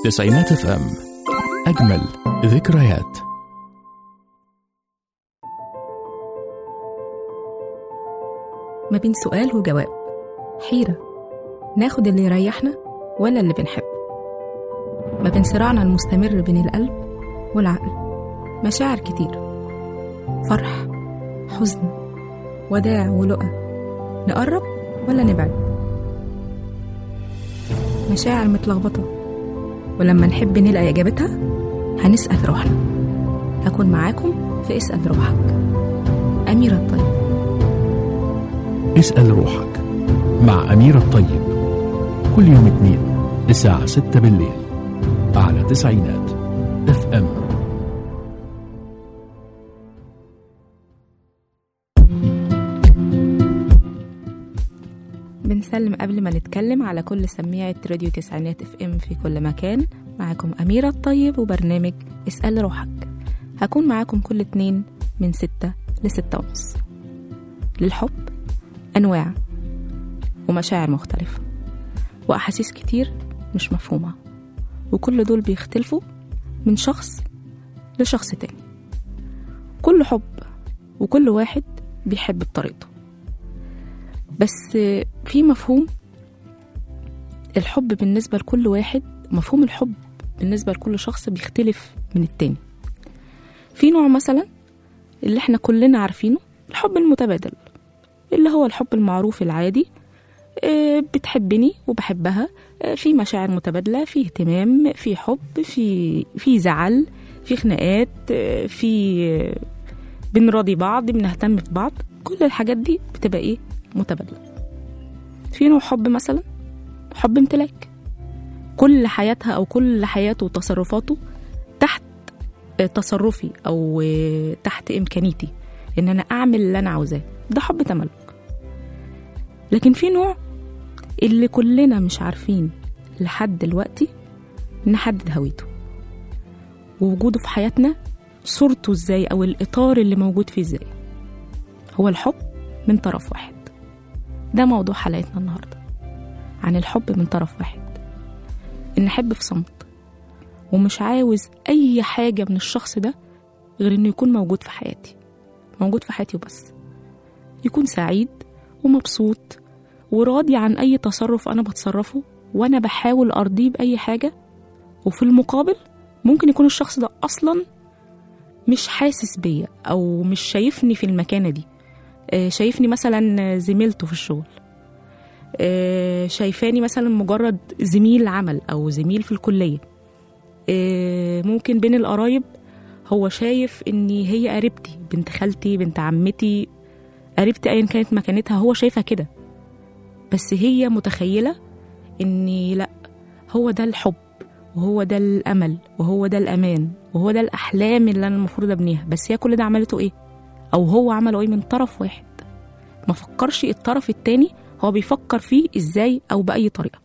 تسعينات اف ام أجمل ذكريات ما بين سؤال وجواب حيرة ناخد اللي يريحنا ولا اللي بنحبه ما بين صراعنا المستمر بين القلب والعقل مشاعر كتير فرح حزن وداع ولقى نقرب ولا نبعد مشاعر متلخبطة ولما نحب نلاقي إجابتها هنسأل روحنا هكون معاكم في اسأل روحك أميرة الطيب اسأل روحك مع أمير الطيب كل يوم اثنين الساعة 6 بالليل على تسعينات اف ام بنسلم قبل ما نتكلم على كل سميعة راديو تسعينات اف ام في كل مكان معاكم أميرة الطيب وبرنامج اسأل روحك هكون معاكم كل اتنين من ستة لستة ونص للحب أنواع ومشاعر مختلفة وأحاسيس كتير مش مفهومة وكل دول بيختلفوا من شخص لشخص تاني كل حب وكل واحد بيحب بطريقته بس في مفهوم الحب بالنسبة لكل واحد مفهوم الحب بالنسبة لكل شخص بيختلف من التاني في نوع مثلا اللي احنا كلنا عارفينه الحب المتبادل اللي هو الحب المعروف العادي آه، بتحبني وبحبها آه، في مشاعر متبادلة في اهتمام في حب في في زعل في خناقات آه، في آه، بنراضي بعض بنهتم ببعض كل الحاجات دي بتبقى ايه متبادلة في نوع حب مثلا حب امتلاك كل حياتها او كل حياته وتصرفاته تحت آه، تصرفي او آه، تحت امكانيتي ان انا اعمل اللي انا عاوزاه ده حب تملك لكن في نوع اللي كلنا مش عارفين لحد دلوقتي نحدد هويته ووجوده في حياتنا صورته ازاي او الاطار اللي موجود فيه ازاي هو الحب من طرف واحد ده موضوع حلقتنا النهارده عن الحب من طرف واحد ان احب في صمت ومش عاوز اي حاجه من الشخص ده غير انه يكون موجود في حياتي موجود في حياتي وبس يكون سعيد ومبسوط وراضي عن أي تصرف أنا بتصرفه وأنا بحاول أرضيه بأي حاجة وفي المقابل ممكن يكون الشخص ده أصلا مش حاسس بيا أو مش شايفني في المكانة دي آه، شايفني مثلا زميلته في الشغل آه، شايفاني مثلا مجرد زميل عمل أو زميل في الكلية آه، ممكن بين القرايب هو شايف إني هي قريبتي بنت خالتي بنت عمتي قريبتي ايا كانت مكانتها هو شايفها كده بس هي متخيله اني لا هو ده الحب وهو ده الامل وهو ده الامان وهو ده الاحلام اللي انا المفروض ابنيها بس هي كل ده عملته ايه او هو عمله ايه من طرف واحد ما فكرش الطرف التاني هو بيفكر فيه ازاي او باي طريقه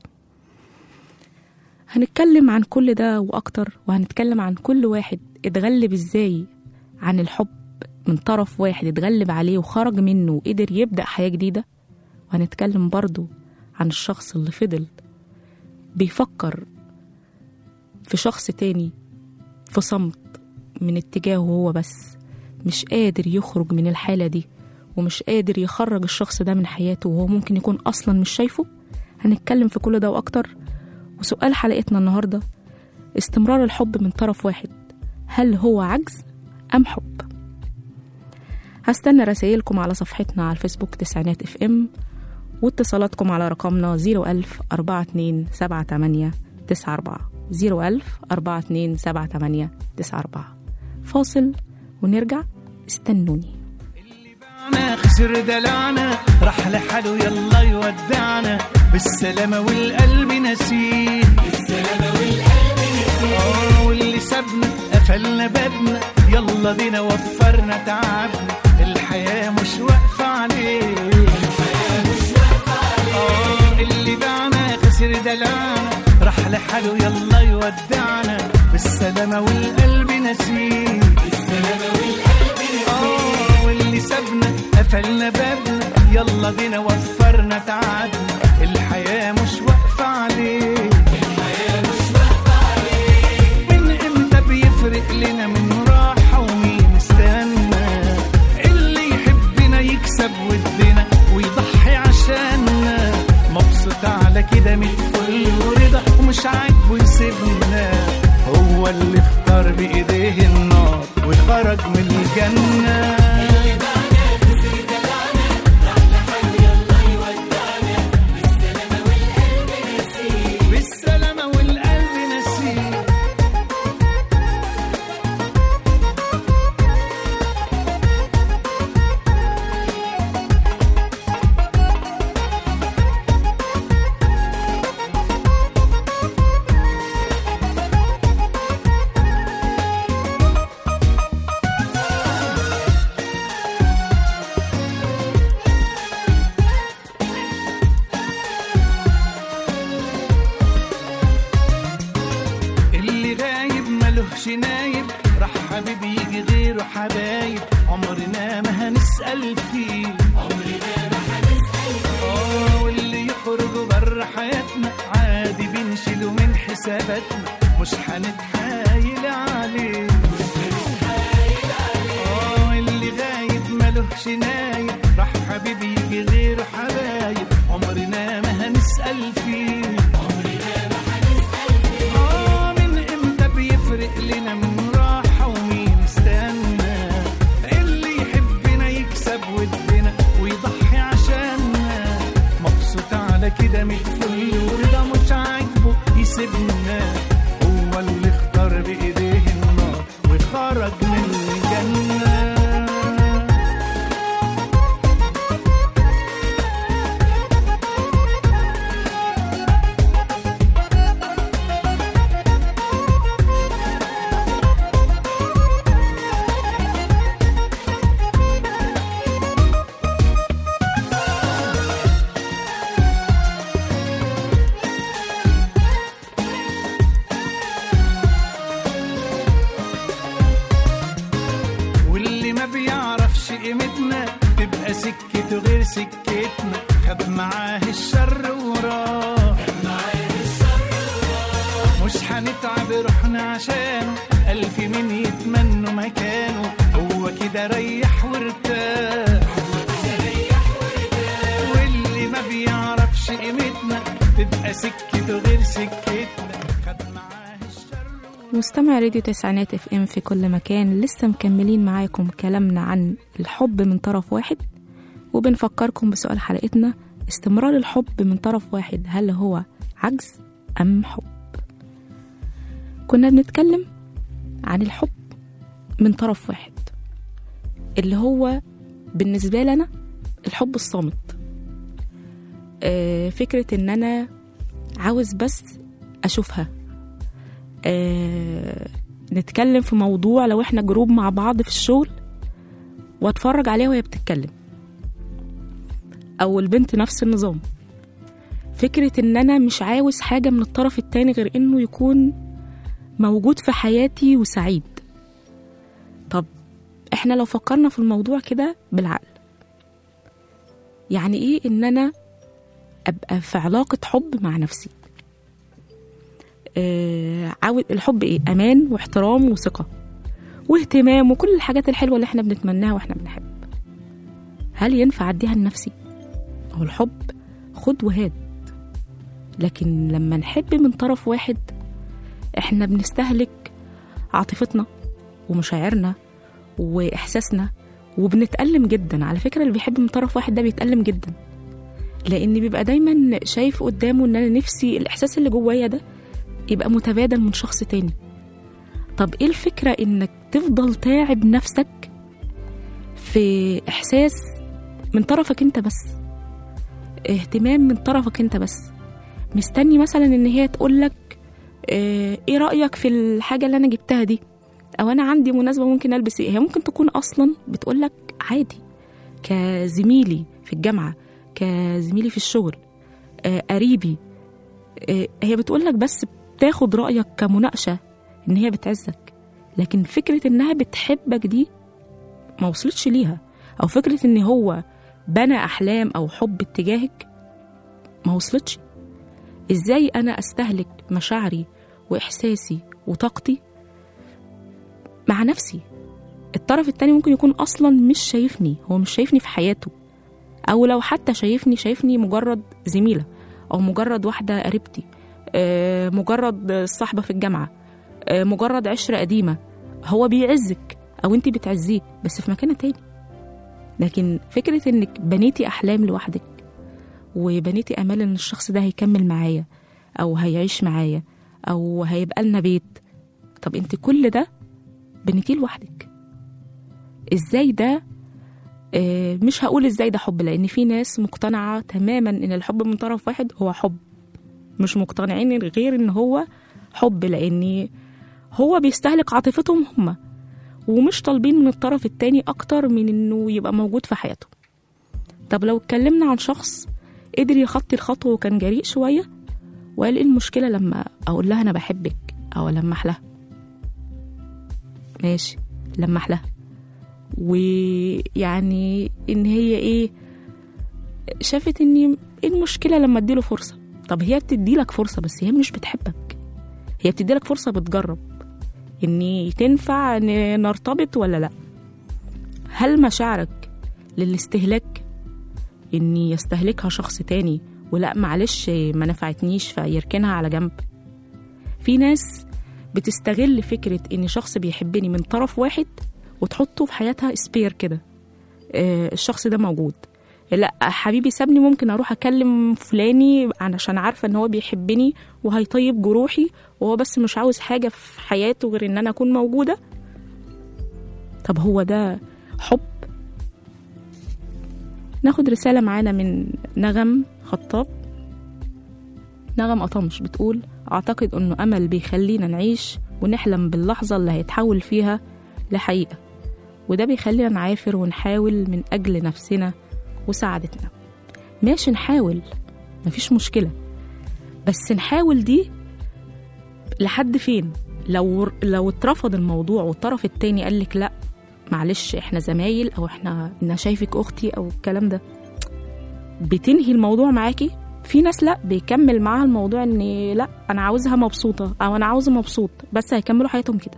هنتكلم عن كل ده واكتر وهنتكلم عن كل واحد اتغلب ازاي عن الحب من طرف واحد اتغلب عليه وخرج منه وقدر يبدأ حياة جديدة وهنتكلم برضو عن الشخص اللي فضل بيفكر في شخص تاني في صمت من اتجاهه هو بس مش قادر يخرج من الحالة دي ومش قادر يخرج الشخص ده من حياته وهو ممكن يكون أصلا مش شايفه هنتكلم في كل ده وأكتر وسؤال حلقتنا النهاردة استمرار الحب من طرف واحد هل هو عجز أم حب؟ هستنى رسائلكم على صفحتنا على الفيسبوك تسعينات اف ام واتصالاتكم على رقمنا 01000 42 78 94 01000 42 78 94 فاصل ونرجع استنوني دلعنا خسر دلعنا راح لحاله يلا يودعنا بالسلامة والقلب نسيه بالسلامة والقلب نسيه واللي سابنا قفلنا بابنا يلا بينا وفرنا تعبنا الحياة مش واقفة عليه الحياة مش واقفة عليه اللي باعنا خسر دلعنا راح لحاله يلا يودعنا بالسلامة والقلب نسيه بالسلامة والقلب نسيه واللي سابنا قفلنا بابنا يلا بينا وفرنا تعبنا الحياة مش واقفة عليه الحياة مش واقفة عليه كده متفل ورضا ومش عاجبه يسيبنا هو اللي اختار بايديه النار وخرج من الجنه بالسلامة والقلب نسيه اللي غايب ملهش نايب راح حبيبي يجي غيره حبايب عمرنا ما هنسأل فيه عمرنا ما هنسأل فيه واللي يخرج بره حياتنا عادي بنشيله من حساباتنا مش هنتحايل عليه اه اللي غايب ملهش نايب راح حبيبي يجي غيره حبايب عمرنا ما هنسأل فيه آه من امتى بيفرق لنا من راحة ومين استنى اللي يحبنا يكسب ودنا ويضحي عشاننا مبسوط على كده متفل ورضا مش عاجبه يسيبنا هو اللي اختار بايديه النار وخرج من الجنه واللي ما بيعرفش قيمتنا تبقى سكته غير سكتنا خد معاه الشر وراه مش هنتعب روحنا عشانه ألف مين يتمنوا مكانه هو كده ريح وارتاح واللي ما بيعرفش قيمتنا تبقى سكته غير سكتنا خد معاه الشر وراه مستمع راديو تسعينات اف ام في كل مكان لسه مكملين معاكم كلامنا عن الحب من طرف واحد وبنفكركم بسؤال حلقتنا استمرار الحب من طرف واحد هل هو عجز أم حب كنا بنتكلم عن الحب من طرف واحد اللي هو بالنسبة لنا الحب الصامت آه، فكرة ان انا عاوز بس اشوفها آه، نتكلم في موضوع لو احنا جروب مع بعض في الشغل واتفرج عليها وهي بتتكلم او البنت نفس النظام فكرة ان انا مش عاوز حاجة من الطرف التاني غير انه يكون موجود في حياتي وسعيد طب احنا لو فكرنا في الموضوع كده بالعقل يعني ايه ان انا ابقى في علاقة حب مع نفسي آه عاوز الحب ايه امان واحترام وثقة واهتمام وكل الحاجات الحلوة اللي احنا بنتمناها واحنا بنحب هل ينفع اديها لنفسي هو الحب خد وهات لكن لما نحب من طرف واحد احنا بنستهلك عاطفتنا ومشاعرنا واحساسنا وبنتألم جدا على فكرة اللي بيحب من طرف واحد ده بيتألم جدا لان بيبقى دايما شايف قدامه ان انا نفسي الاحساس اللي جوايا ده يبقى متبادل من شخص تاني طب ايه الفكرة انك تفضل تاعب نفسك في احساس من طرفك انت بس اهتمام من طرفك انت بس مستني مثلا ان هي تقولك اه ايه رأيك في الحاجة اللي انا جبتها دي او انا عندي مناسبة ممكن البس ايه هي ممكن تكون اصلا بتقولك عادي كزميلي في الجامعة كزميلي في الشغل اه قريبي اه هي بتقولك بس بتاخد رأيك كمناقشة ان هي بتعزك لكن فكرة انها بتحبك دي ما وصلتش ليها او فكرة ان هو بنى احلام او حب اتجاهك ما وصلتش ازاي انا استهلك مشاعري واحساسي وطاقتي مع نفسي الطرف التاني ممكن يكون اصلا مش شايفني هو مش شايفني في حياته او لو حتى شايفني شايفني مجرد زميله او مجرد واحده قريبتي آه، مجرد صاحبه في الجامعه آه، مجرد عشره قديمه هو بيعزك او انت بتعزيه بس في مكان تاني لكن فكره انك بنيتي احلام لوحدك وبنيتي امال ان الشخص ده هيكمل معايا او هيعيش معايا او هيبقى لنا بيت طب انت كل ده بنيتيه لوحدك ازاي ده آه، مش هقول ازاي ده حب لان في ناس مقتنعه تماما ان الحب من طرف واحد هو حب مش مقتنعين غير ان هو حب لان هو بيستهلك عاطفتهم هما ومش طالبين من الطرف التاني اكتر من انه يبقى موجود في حياته طب لو اتكلمنا عن شخص قدر يخطي الخطوه وكان جريء شويه وقال ايه المشكله لما اقول لها انا بحبك او لمح لها ماشي لمح لها ويعني ان هي ايه شافت اني ايه المشكله لما اديله فرصه طب هي بتديلك فرصه بس هي مش بتحبك هي بتديلك فرصه بتجرب اني تنفع ن- نرتبط ولا لا هل مشاعرك للاستهلاك اني يستهلكها شخص تاني ولا معلش ما نفعتنيش فيركنها على جنب في ناس بتستغل فكرة إن شخص بيحبني من طرف واحد وتحطه في حياتها سبير كده آه، الشخص ده موجود لا حبيبي سابني ممكن اروح اكلم فلاني علشان عارفه ان هو بيحبني وهيطيب جروحي وهو بس مش عاوز حاجه في حياته غير ان انا اكون موجوده طب هو ده حب ناخد رساله معانا من نغم خطاب نغم قطمش بتقول اعتقد انه امل بيخلينا نعيش ونحلم باللحظه اللي هيتحول فيها لحقيقه وده بيخلينا نعافر ونحاول من أجل نفسنا وسعادتنا ماشي نحاول مفيش مشكلة بس نحاول دي لحد فين لو لو اترفض الموضوع والطرف التاني قال لك لا معلش احنا زمايل او احنا انا شايفك اختي او الكلام ده بتنهي الموضوع معاكي في ناس لا بيكمل معاها الموضوع ان لا انا عاوزها مبسوطه او انا عاوزه مبسوط بس هيكملوا حياتهم كده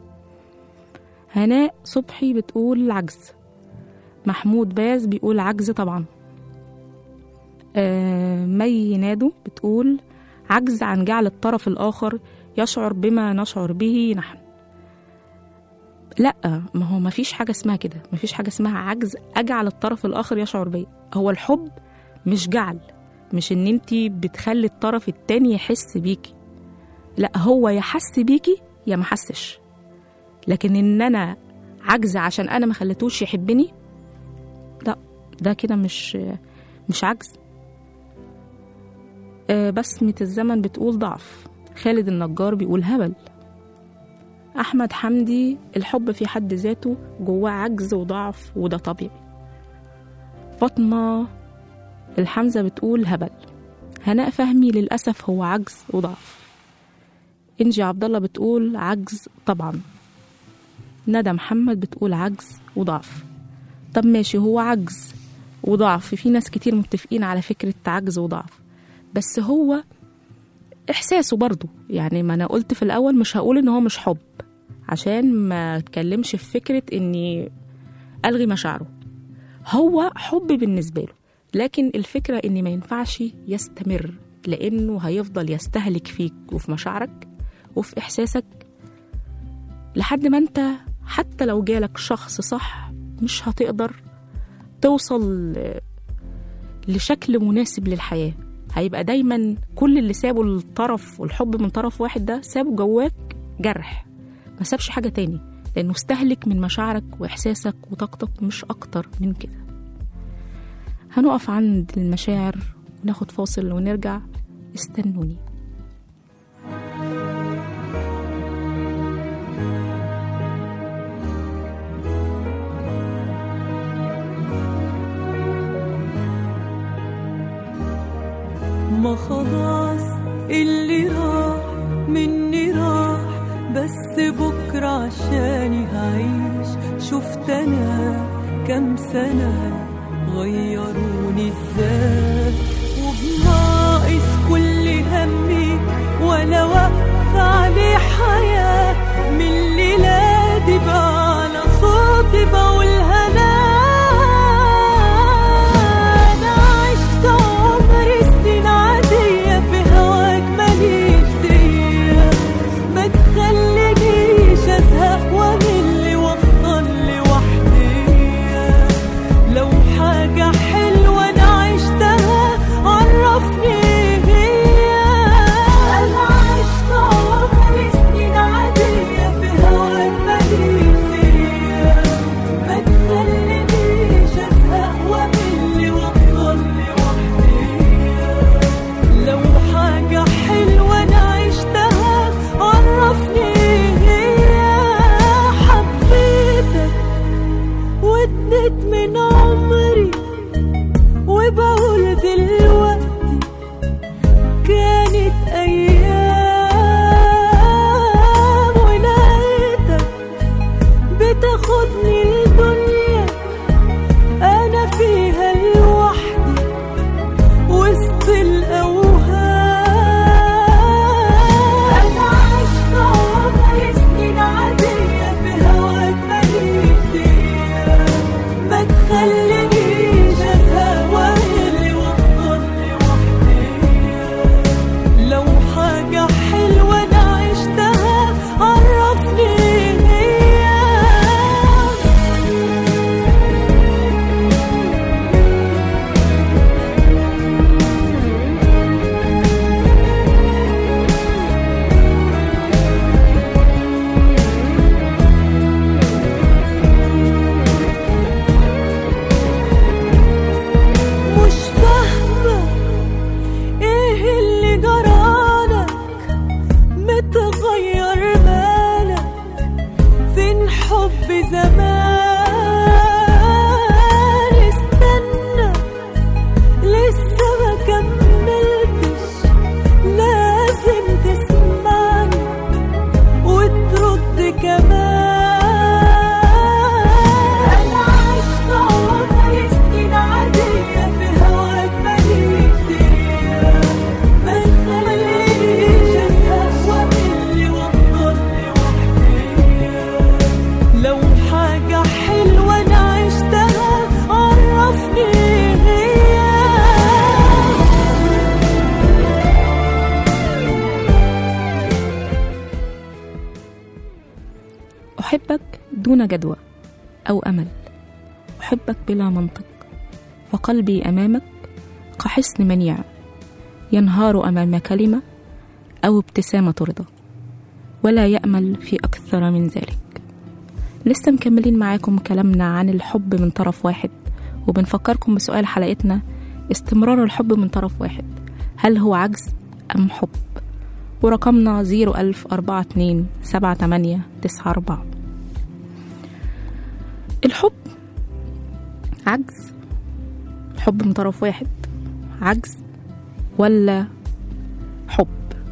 هناء صبحي بتقول عجز محمود باز بيقول عجز طبعا آه مي نادو بتقول عجز عن جعل الطرف الآخر يشعر بما نشعر به نحن لا ما هو ما فيش حاجة اسمها كده ما فيش حاجة اسمها عجز أجعل الطرف الآخر يشعر بيا هو الحب مش جعل مش ان انت بتخلي الطرف التاني يحس بيكي لا هو يا حس بيكي يا ما حسش لكن ان انا عجز عشان انا ما خليتوش يحبني لا ده كده مش مش عجز آه، بسمة الزمن بتقول ضعف خالد النجار بيقول هبل أحمد حمدي الحب في حد ذاته جواه عجز وضعف وده طبيعي فاطمة الحمزة بتقول هبل هناء فهمي للأسف هو عجز وضعف إنجي عبد الله بتقول عجز طبعا ندى محمد بتقول عجز وضعف طب ماشي هو عجز وضعف في ناس كتير متفقين على فكرة عجز وضعف بس هو إحساسه برضه يعني ما أنا قلت في الأول مش هقول إن هو مش حب عشان ما اتكلمش في فكرة إني ألغي مشاعره هو حب بالنسبة له لكن الفكرة إن ما ينفعش يستمر لأنه هيفضل يستهلك فيك وفي مشاعرك وفي إحساسك لحد ما أنت حتى لو جالك شخص صح مش هتقدر توصل لشكل مناسب للحياة هيبقى دايما كل اللي سابه الطرف والحب من طرف واحد ده سابه جواك جرح ما سابش حاجة تاني لأنه استهلك من مشاعرك وإحساسك وطاقتك مش أكتر من كده هنقف عند المشاعر وناخد فاصل ونرجع استنوني ما خلاص اللي راح مني راح بس بكرة عشاني هعيش شفت أنا كم سنة غيروني ازاي وبناقص كل همي ولا واقفة عليه حياة من الليلة دي بقى على صوتي بقولها لا أنا عشت عمري سنين عادية أحبك دون جدوى أو أمل أحبك بلا منطق فقلبي أمامك كحصن منيع ينهار أمام كلمة أو ابتسامة رضا ولا يأمل في أكثر من ذلك لسه مكملين معاكم كلامنا عن الحب من طرف واحد وبنفكركم بسؤال حلقتنا استمرار الحب من طرف واحد هل هو عجز أم حب ورقمنا زيرو ألف أربعة اتنين سبعة تمانية تسعة أربعة الحب عجز حب من طرف واحد عجز ولا حب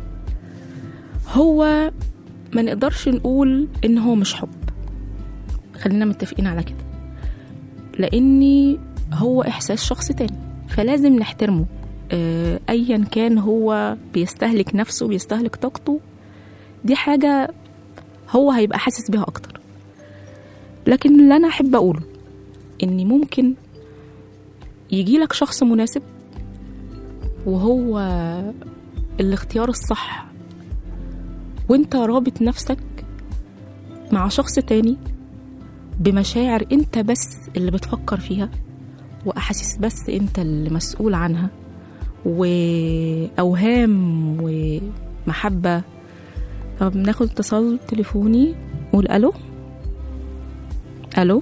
هو ما نقدرش نقول ان هو مش حب خلينا متفقين على كده لاني هو احساس شخص تاني فلازم نحترمه آه، ايا كان هو بيستهلك نفسه بيستهلك طاقته دي حاجه هو هيبقى حاسس بيها اكتر لكن اللي انا احب اقوله اني ممكن يجيلك شخص مناسب وهو الاختيار الصح وانت رابط نفسك مع شخص تاني بمشاعر انت بس اللي بتفكر فيها واحاسيس بس انت اللي مسؤول عنها واوهام ومحبه طب ناخد اتصال تليفوني قول الو الو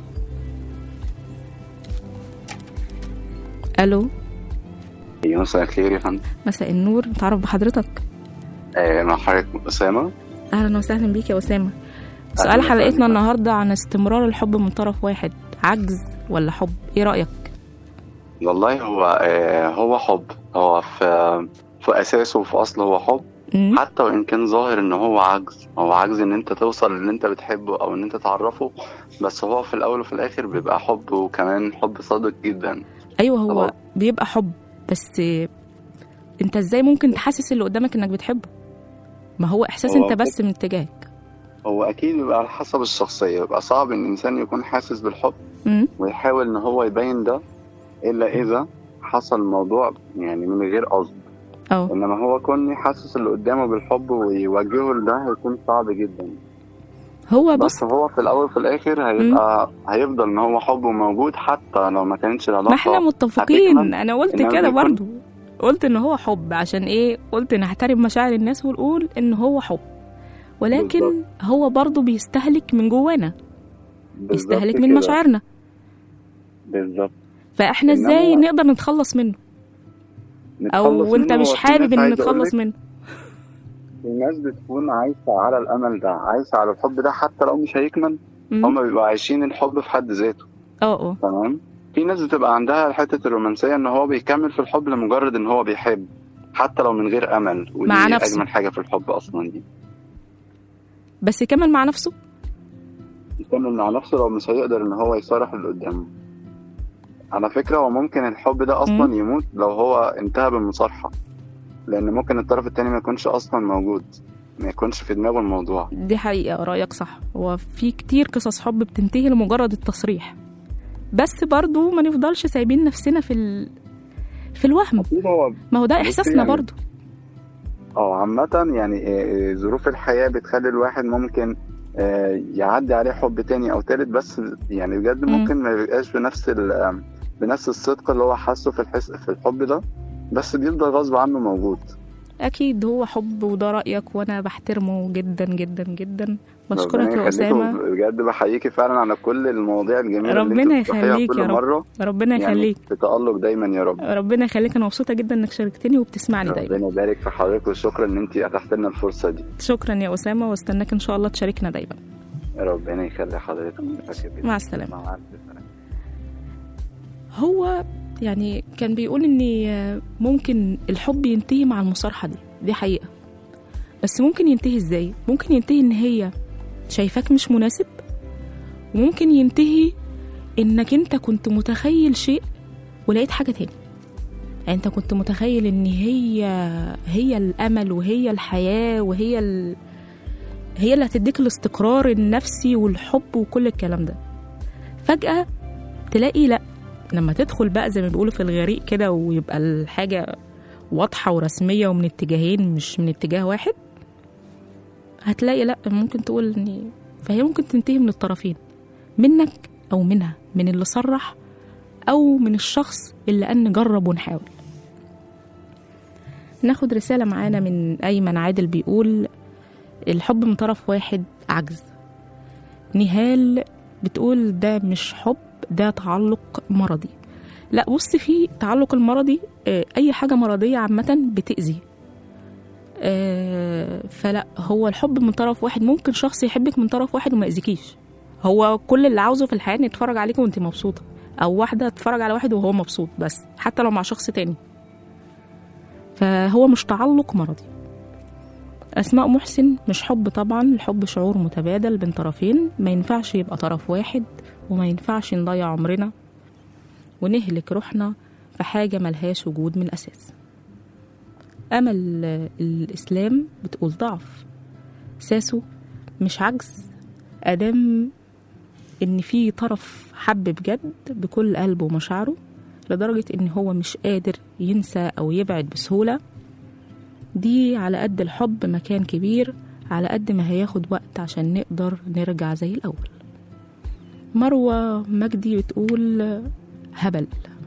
الو ايوه مساء الخير يا فندم مساء النور نتعرف بحضرتك آه، مع حضرتك اسامه اهلا وسهلا بيك يا اسامه سؤال أهلاً حلقتنا وسهلاً. النهارده عن استمرار الحب من طرف واحد عجز ولا حب ايه رايك والله هو آه، هو حب هو في في اساسه وفي اصله هو حب مم؟ حتى وان كان ظاهر ان هو عجز هو عجز ان انت توصل للي انت بتحبه او ان انت تعرفه بس هو في الاول وفي الاخر بيبقى حب وكمان حب صادق جدا ايوه هو طبعاً. بيبقى حب بس انت ازاي ممكن تحسس اللي قدامك انك بتحبه ما هو احساس هو انت بس من اتجاهك هو اكيد بيبقى على حسب الشخصيه بيبقى صعب ان الانسان يكون حاسس بالحب مم؟ ويحاول ان هو يبين ده الا اذا حصل الموضوع يعني من غير قصد اه انما هو كون يحسس اللي قدامه بالحب ويوجهه لده هيكون صعب جدا هو بص بس هو في الاول وفي الاخر هيبقى هيفضل ان هو حبه موجود حتى لو ما كانتش العلاقه ما احنا متفقين هتكمل. انا قلت إنما كده بيكون- برضو قلت ان هو حب عشان ايه قلت نحترم مشاعر الناس ونقول ان هو حب ولكن بالظبط. هو برضو بيستهلك من جوانا بالظبط بيستهلك من كده. مشاعرنا بالظبط فاحنا إنما ازاي هو- نقدر نتخلص منه او نتخلص انت منه. مش وفي حابب ناس ان عايزة أقول نتخلص لك، منه في ناس بتكون عايشة على الأمل ده عايشة على الحب ده حتى لو مش هيكمل مم. هما بيبقوا عايشين الحب في حد ذاته اه اه تمام في ناس بتبقى عندها حتة الرومانسية إن هو بيكمل في الحب لمجرد إن هو بيحب حتى لو من غير أمل ودي مع نفسه. أجمل حاجة في الحب أصلا دي بس يكمل مع نفسه يكمل مع نفسه لو مش هيقدر إن هو يصارح اللي قدامه على فكرة هو ممكن الحب ده أصلا مم. يموت لو هو انتهى بالمصارحة لأن ممكن الطرف التاني ما يكونش أصلا موجود ما يكونش في دماغه الموضوع دي حقيقة رأيك صح هو في كتير قصص حب بتنتهي لمجرد التصريح بس برضو ما نفضلش سايبين نفسنا في ال... في الوهم أكيد هو ما هو ده بصي إحساسنا يعني- برضو اه عامة يعني آه، ظروف الحياة بتخلي الواحد ممكن آه، يعدي عليه حب تاني أو تالت بس يعني بجد مم. ممكن ما يبقاش بنفس ال- بنفس الصدق اللي هو حاسه في الحس في الحب ده بس بيفضل غصب عنه موجود أكيد هو حب وده رأيك وأنا بحترمه جدا جدا جدا بشكرك ربنا يا يخليكي، أسامة بجد بحييكي فعلا على كل المواضيع الجميلة ربنا اللي انت بتطرحيها يخليك كل يا رب. مرة ربنا يعني يخليك بتألق دايما يا رب ربنا يخليك أنا مبسوطة جدا إنك شاركتني وبتسمعني دايما ربنا يبارك في حضرتك وشكرا ان انت اتحت لنا الفرصة دي شكرا يا أسامة واستناك إن شاء الله تشاركنا دايما ربنا يخلي حضرتك مع السلامة مع السلامة هو يعني كان بيقول ان ممكن الحب ينتهي مع المصارحه دي دي حقيقه بس ممكن ينتهي ازاي ممكن ينتهي ان هي شايفاك مش مناسب وممكن ينتهي انك انت كنت متخيل شيء ولقيت حاجه تاني يعني انت كنت متخيل ان هي هي الامل وهي الحياه وهي ال... هي اللي هتديك الاستقرار النفسي والحب وكل الكلام ده فجاه تلاقي لا لما تدخل بقى زي ما بيقولوا في الغريق كده ويبقى الحاجة واضحة ورسمية ومن اتجاهين مش من اتجاه واحد هتلاقي لا ممكن تقول اني في فهي ممكن تنتهي من الطرفين منك أو منها من اللي صرح أو من الشخص اللي قال نجرب ونحاول ناخد رسالة معانا من أيمن عادل بيقول الحب من طرف واحد عجز نهال بتقول ده مش حب ده تعلق مرضي لا بص في تعلق المرضي آه، أي حاجة مرضية عامة بتأذي آه، فلا هو الحب من طرف واحد ممكن شخص يحبك من طرف واحد وما يأذيكيش هو كل اللي عاوزه في الحياة إن يتفرج عليك وانت مبسوطة أو واحدة تتفرج على واحد وهو مبسوط بس حتى لو مع شخص تاني فهو مش تعلق مرضي أسماء محسن مش حب طبعا الحب شعور متبادل بين طرفين ما ينفعش يبقى طرف واحد وما ينفعش نضيع عمرنا ونهلك روحنا في حاجة ملهاش وجود من الأساس أمل آه، الإسلام بتقول ضعف ساسو مش عجز أدام إن في طرف حب بجد بكل قلبه ومشاعره لدرجة إن هو مش قادر ينسى أو يبعد بسهولة دي على قد الحب مكان كبير على قد ما هياخد وقت عشان نقدر نرجع زي الأول مروة مجدي بتقول هبل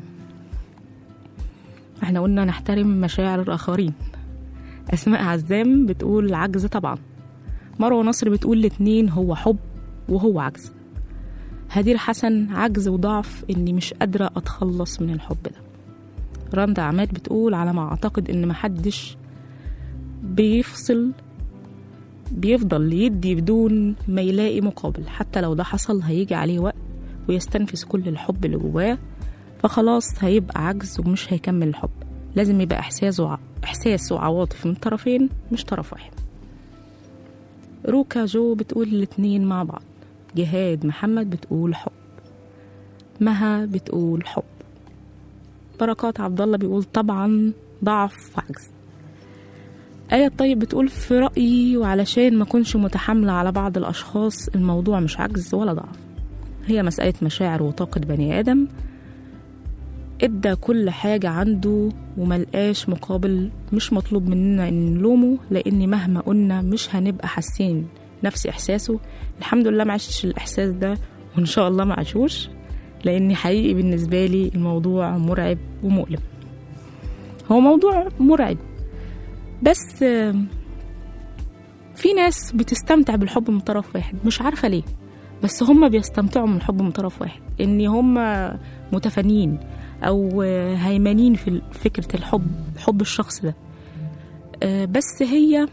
احنا قلنا نحترم مشاعر الآخرين أسماء عزام بتقول عجز طبعا مروة نصر بتقول الاتنين هو حب وهو عجز هدير حسن عجز وضعف إني مش قادرة أتخلص من الحب ده رندا عماد بتقول على ما أعتقد إن محدش بيفصل بيفضل يدي بدون ما يلاقي مقابل حتى لو ده حصل هيجي عليه وقت ويستنفذ كل الحب اللي جواه فخلاص هيبقى عجز ومش هيكمل الحب لازم يبقى إحساس وع... إحساس وعواطف من طرفين مش طرف واحد روكا جو بتقول الاتنين مع بعض جهاد محمد بتقول حب مها بتقول حب بركات عبد الله بيقول طبعا ضعف وعجز آية الطيب بتقول في رأيي وعلشان ما كنش متحاملة على بعض الأشخاص الموضوع مش عجز ولا ضعف هي مسألة مشاعر وطاقة بني آدم ادى كل حاجة عنده وملقاش مقابل مش مطلوب مننا ان نلومه لان مهما قلنا مش هنبقى حاسين نفس احساسه الحمد لله ما عشتش الاحساس ده وان شاء الله ما عاشوش لان حقيقي بالنسبة لي الموضوع مرعب ومؤلم هو موضوع مرعب بس آم، في ناس بتستمتع بالحب من طرف واحد مش عارفة ليه بس هم بيستمتعوا من الحب من طرف واحد ان هم متفانين او آه، هيمنين في فكرة الحب حب الشخص ده آه، بس هي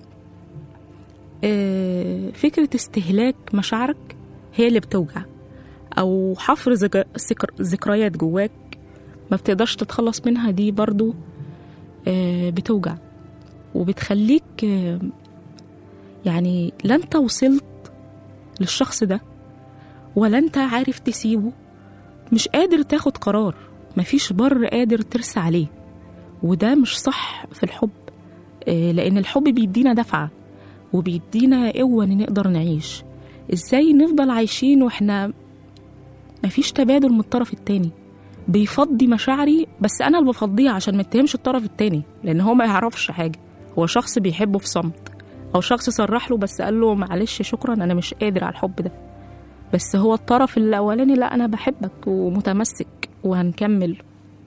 آه، فكرة استهلاك مشاعرك هي اللي بتوجع او حفر ذك- ذكر- ذكريات جواك ما بتقدرش تتخلص منها دي برضو آه، بتوجع وبتخليك آه، يعني لا انت وصلت للشخص ده ولا انت عارف تسيبه مش قادر تاخد قرار مفيش بر قادر ترسى عليه وده مش صح في الحب آه، لان الحب بيدينا دفعه وبيدينا قوه ان نقدر نعيش ازاي نفضل عايشين واحنا مفيش تبادل من الطرف التاني بيفضي مشاعري بس انا اللي بفضيها عشان ما اتهمش الطرف التاني لان هو ما يعرفش حاجه هو شخص بيحبه في صمت او شخص صرح له بس قال له معلش شكرا انا مش قادر على الحب ده بس هو الطرف الاولاني لا انا بحبك ومتمسك وهنكمل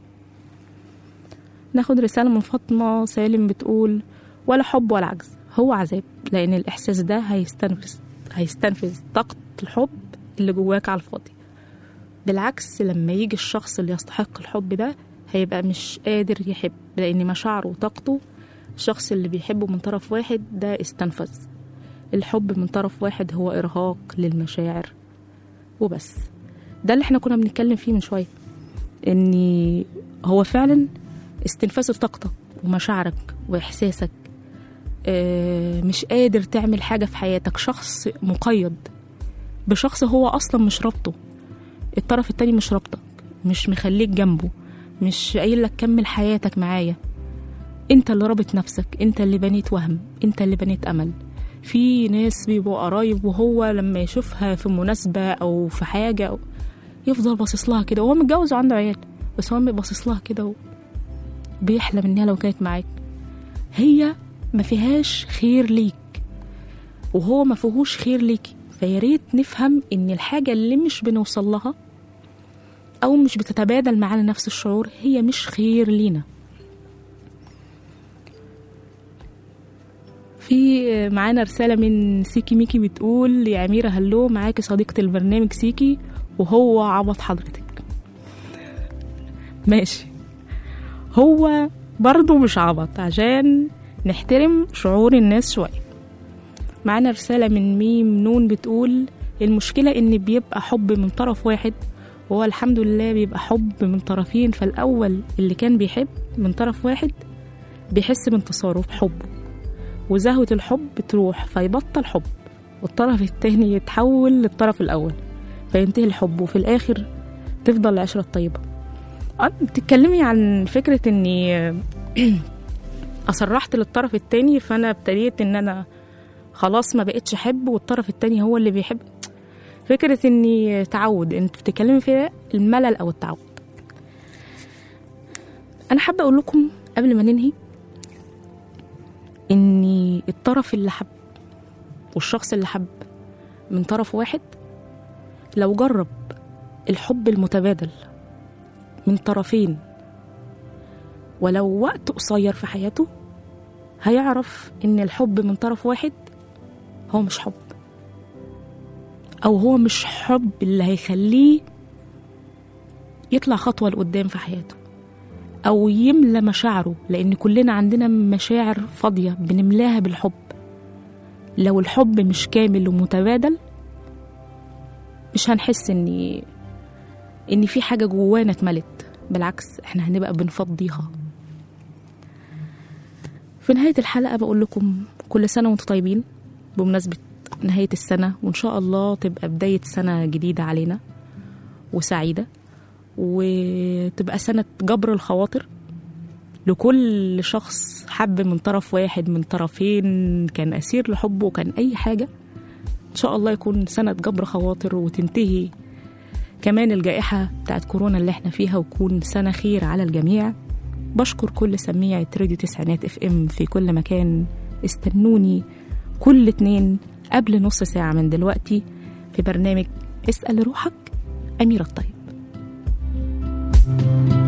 ناخد رسالة من فاطمة سالم بتقول ولا حب ولا عجز هو عذاب لأن الإحساس ده هيستنفذ هيستنفذ طاقة الحب اللي جواك على الفاضي بالعكس لما يجي الشخص اللي يستحق الحب ده هيبقى مش قادر يحب لأن مشاعره وطاقته الشخص اللي بيحبه من طرف واحد ده استنفذ الحب من طرف واحد هو إرهاق للمشاعر وبس ده اللي احنا كنا بنتكلم فيه من شوية ان هو فعلا استنفاذ طاقتك ومشاعرك واحساسك آه، مش قادر تعمل حاجة في حياتك شخص مقيد بشخص هو أصلا مش رابطه الطرف التاني مش رابطك مش مخليك جنبه مش قايل لك كمل حياتك معايا انت اللي رابط نفسك انت اللي بنيت وهم انت اللي بنيت امل في ناس بيبقوا قرايب وهو لما يشوفها في مناسبة او في حاجة أو يفضل باصص لها كده وهو متجوز وعنده عيال بس هو باصص لها كده وبيحلم انها لو كانت معاك هي ما فيهاش خير ليك وهو ما فيهوش خير ليكي فياريت نفهم ان الحاجة اللي مش بنوصل لها او مش بتتبادل معانا نفس الشعور هي مش خير لينا في معانا رسالة من سيكي ميكي بتقول يا أميرة هلو معاكي صديقة البرنامج سيكي وهو عبط حضرتك ماشي هو برضه مش عبط عشان نحترم شعور الناس شوية معانا رسالة من ميم نون بتقول المشكلة إن بيبقى حب من طرف واحد وهو الحمد لله بيبقى حب من طرفين فالأول اللي كان بيحب من طرف واحد بيحس بانتصاره في حبه وزهوة الحب تروح فيبطل حب والطرف التاني يتحول للطرف الأول فينتهي الحب وفي الآخر تفضل العشرة الطيبة أه، بتتكلمي عن فكرة إني أصرحت للطرف التاني فأنا ابتديت إن أنا خلاص ما بقتش أحب والطرف التاني هو اللي بيحب فكرة إني تعود أنت بتتكلمي فيها الملل أو التعود أنا حابة أقول لكم قبل ما ننهي إن الطرف اللي حب والشخص اللي حب من طرف واحد لو جرب الحب المتبادل من طرفين ولو وقت قصير في حياته هيعرف ان الحب من طرف واحد هو مش حب او هو مش حب اللي هيخليه يطلع خطوة لقدام في حياته او يملى مشاعره لان كلنا عندنا مشاعر فاضية بنملاها بالحب لو الحب مش كامل ومتبادل مش هنحس ان ان في حاجة جوانا اتملت بالعكس احنا هنبقى بنفضيها في نهاية الحلقة بقول لكم كل سنة وانتم طيبين بمناسبة نهاية السنة وإن شاء الله تبقى بداية سنة جديدة علينا وسعيدة وتبقى سنة جبر الخواطر لكل شخص حب من طرف واحد من طرفين كان أسير لحبه وكان أي حاجة إن شاء الله يكون سنة جبر خواطر وتنتهي كمان الجائحة بتاعت كورونا اللي احنا فيها وتكون سنة خير على الجميع بشكر كل سميعة راديو تسعينات اف ام في كل مكان استنوني كل اتنين قبل نص ساعة من دلوقتي في برنامج اسأل روحك أميرة الطيب